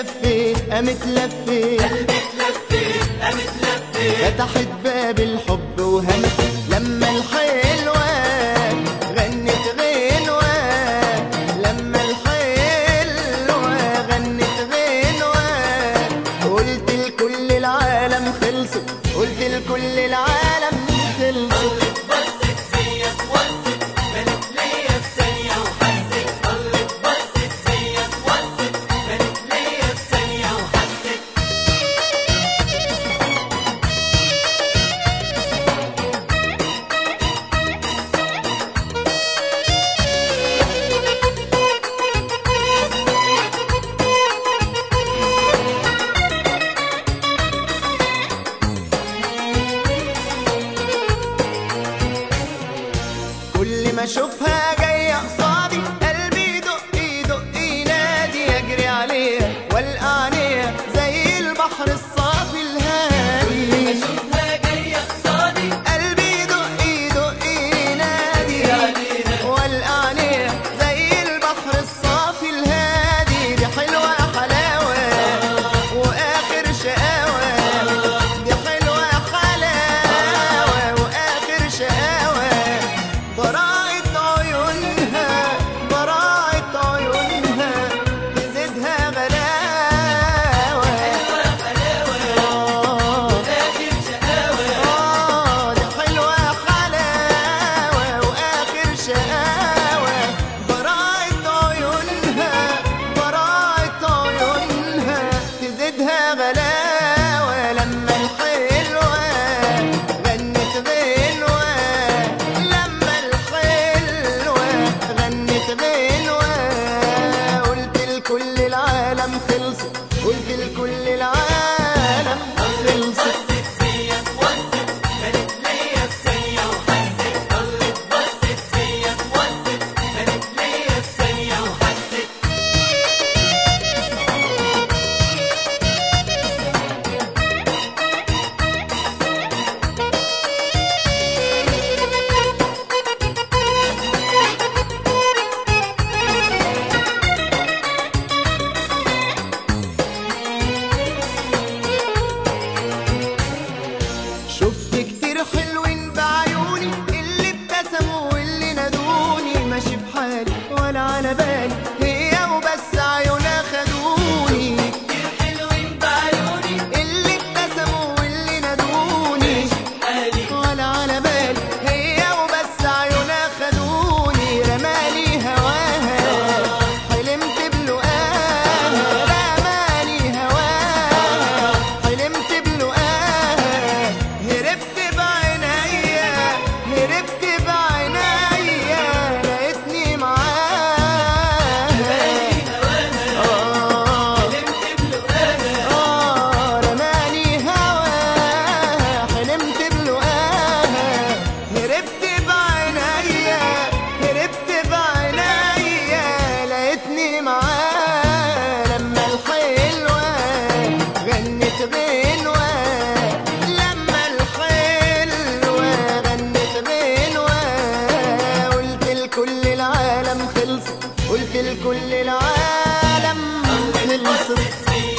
لفيت قامت لفيت قلبي اتلفت قامت لفت فتحت باب الحب وهنت لما الحلوة غنت غنوة لما الحلوة غنت غنوة قلت لكل العالم خلصت قلت لكل العالم خلصت بصت فيا اتوصت كانت ليا في ثانية وحست ضلت بصت فيا اتوصت كانت ليا في ثانية وحست كل ما اشوفها جايه قصادي قلبي يدق يدق ينادي اجري عليها والقى عينيها زي البحر الصافي الهادي اشوفها جاية قصادي قلبي يدق يدق ينادي عليها. والقى عينيها زي البحر الصافي الهادي دي حلوه حلاوه واخر شقاوه دي حلوه حلاوه واخر شقاوه براءة عيونها براءة عيونها تزيدها غلاوة حلوة حلاوة آه آخر شقاوة آه دي حلوة حلاوة وآخر شقاوة براءة عيونها براءة عيونها تزيدها غلاوة لما الحلوة غنت غنوة لما الحلوة غنت غنوة قلت لكل العالم خلصت قلت لكل العالم خلصت بصت فيا اتوصت كانت ليا في ثانية وحست ضلت بصت فيا اتوصت كانت ليا في ثانية وحست شفت كتير حلوين بعيوني اللي ابتسموا واللي نادوني ماشي بحالي ولا على بالي هي وبس عيونها خدوني كتير حلوين بعيوني اللي ابتسموا واللي نادوني حالي ولا على بالي هي وبس عيونها خدوني رمالي هواها حلمت بلقاها رمالي هواها حلمت بلقاها هربت بعينيا هربت بعينيا لقيتني معاها آه حلمت بلقاها آه رماني هواها حلمت بلقاها هربت بعينيا هربت بعينيا لقيتني معاها لما الحلوة غنت غنوة لما الحلوة غنت غنوة قلت لكل العالم خلص قلت لكل العالم خلصت بصت فيا